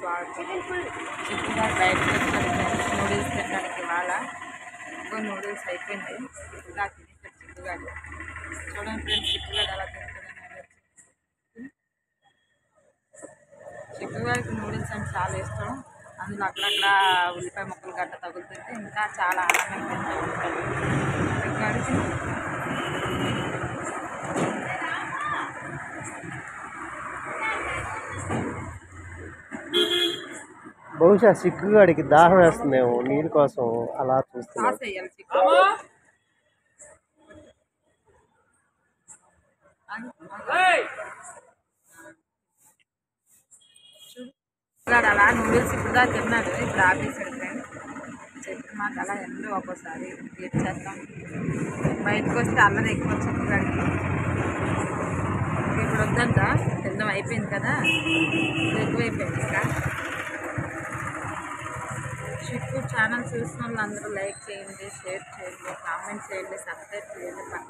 బాగుంటుంది చిక్కుగా బయటకు వచ్చాడు ఫ్రెండ్స్ నూడిల్స్ తినడానికి ఇవాళ ఇంకో నూడిల్స్ అయిపోయింది ఇలా తినేసాడు చిక్కుగాడు చూడండి ఫ్రెండ్స్ చిక్కుగాడు ఎలా తింటాడు నూడిల్స్ చిక్కుగాడికి నూడిల్స్ అంటే చాలా ఇష్టం అందులో అక్కడక్కడ ఉల్లిపాయ ముక్కలు గట్ట తగులుతుంటే ఇంకా చాలా ఆనందంగా తింటూ ఉంటాడు చిక్కుగాడికి బహుశా సిగ్గుగాడికి దాహం వేస్తుందేమో నీళ్ళ కోసం అలా చూస్తున్నాడు సాస్ వేయాలి చిక్కు చూడు అలా నూడిల్స్ ఇప్పుడు దాకా తిన్నాడు ఇప్పుడు ఆపేసాడు ఫ్రెండ్స్ చెప్పి మాకు అలా ఎందు ఒక్కోసారి ఏం చేస్తాం బయటకు వస్తే అల్లరి ఎక్కువ చిక్కుగాడికి ఇప్పుడు వద్దంట తిందాం అయిపోయింది కదా ఇప్పుడు ఎక్కువైపోయింది ఇంకా చిక్కు ఛానల్ చూసిన వాళ్ళు అందరూ లైక్ చేయండి షేర్ చేయండి కామెంట్ చేయండి సబ్స్క్రైబ్ చేయండి పక్కన